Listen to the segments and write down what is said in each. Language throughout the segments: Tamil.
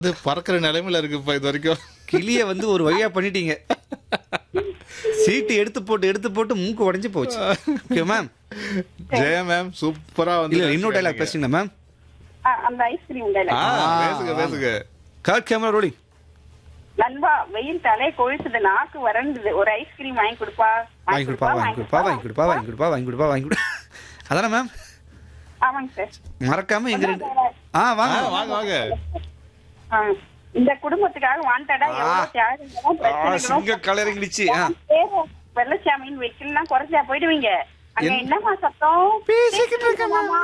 இது பறக்கிற நிலைமையில இருக்குப்பா இது வரைக்கும் கிளிய வந்து ஒரு வழியா பண்ணிட்டீங்க சீட்டு எடுத்து போட்டு எடுத்து போட்டு மூக்கு உடைஞ்சு போச்சு ஓகே மேம் ஜெயா மேம் சூப்பரா வந்து இல்ல இன்னொரு டைலாக் பேசுங்க மேம் ஆ, அந்த ஐஸ்கிரீம் ஆ, டைலாக் பேசுங்க பேசுங்க கார் கேமரா ரோலிங் நண்பா வெயில் தலை கொழுத்துது நாக்கு வறண்டுது ஒரு ஐஸ்கிரீம் வாங்கி கொடுப்பா வாங்கி கொடுப்பா வாங்கி கொடுப்பா வாங்கி கொடுப்பா வாங்கி கொடுப்பா வாங்கி கொடுப்பா வாங்கி கொடு அதானே மேம் ஆமாங்க சார் மறக்காம எங்க ரெண்டு ஆ ஆ, வாங்க வாங்க வாங்க ஆ, இந்த குடும்பத்துக்காக வாண்டடா ஆ. எவ்வளவு தியாகங்களும் ஆ, பிரச்சனைகளும் சிங்க கலரிங்கிடுச்சு ஆ பேரு வெள்ளச்சாமியின் வைக்கலாம் குறைச்சா போயிடுவீங்க அங்க என்- என்னமா சத்தம் பேசிக்கிட்டு இருக்கேன் மாமா.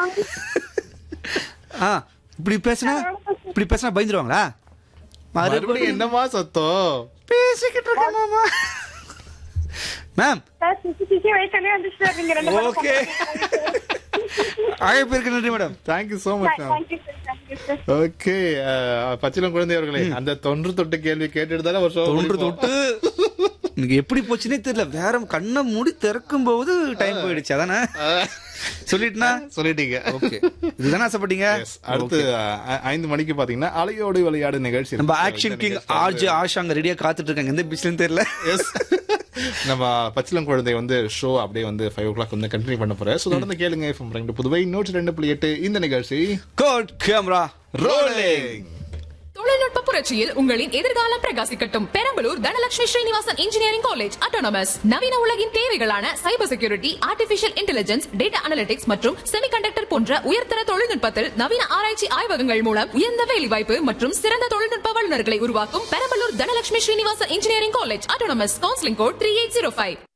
ஆ இப்படி பேசினா இப்படி பேசினா பயந்துருவாங்களா மறுபடியும் என்னமா சத்தம் பேசிக்கிட்டு இருக்கேன் மாமா மேம் சார் சிசி சிசி வயசுலயே வந்துச்சு சார் நீங்க ரெண்டு பேரும் ஓகே அழைப்பிற்கு நன்றி madam thank you so much ma'am thank you sir thank you sir okay பச்சிலம் குழந்தை அவர்களே அந்த தொன்று தொட்டு கேள்வி கேட்டுட்டு தானே ஒரு show தொன்று முடிப்போம். தொட்டு எனக்கு எப்படி போச்சுன்னே தெரியல வேற கண்ணை மூடி திறக்கும் போது டைம் போயிடுச்சு அதானே ஆ, சொல்லிட்டுனா சொல்லிட்டீங்க ஓகே இதுதானே ஆசைப்பட்டீங்க Yes. அடுத்து அ- ஐந்து மணிக்கு பாத்தீங்கன்னா அலையோடு விளையாடு நிகழ்ச்சி நம்ம ஆக்ஷன் கிங் ஆர்ஜே ஆஷா அங்க ரெடியா காத்துட்டு இருக்காங்க எந்த பிஸ்லன்னு தெரியல எஸ் நம்ம பச்சிலம் குழந்தை வந்து ஷோ அப்படியே வந்து ஃபைவ் ஓ கிளாக் வந்து கண்டினியூ பண்ண போறேன் ஸோ தொடர்ந்து கேளுங்க FM ரெண்டு புதுவை நூற்றி ரெண்டு புள்ளி எட்டு இந்த நிகழ்ச்சி கோட் கேமரா ரோலிங் தொழில்நுட்ப புரட்சியில் உங்களின் எதிர்காலம் பிரகாசிக்கட்டும் Perambalur Dhanalakshmi Srinivasan engineering college autonomous நவீன உலகின் தேவைகளான cyber security artificial intelligence data analytics மற்றும் செமிகண்டக்டர் போன்ற உயர்தர தொழில்நுட்பத்தில் நவீன ஆராய்ச்சி ஆய்வகங்கள் மூலம் உயர்ந்த வேலைவாய்ப்பு மற்றும் சிறந்த தொழில்நுட்ப வல்லுநர்களை உருவாக்கும் Perambalur Dhanalakshmi Srinivasan engineering college autonomous counselling code three eight zero five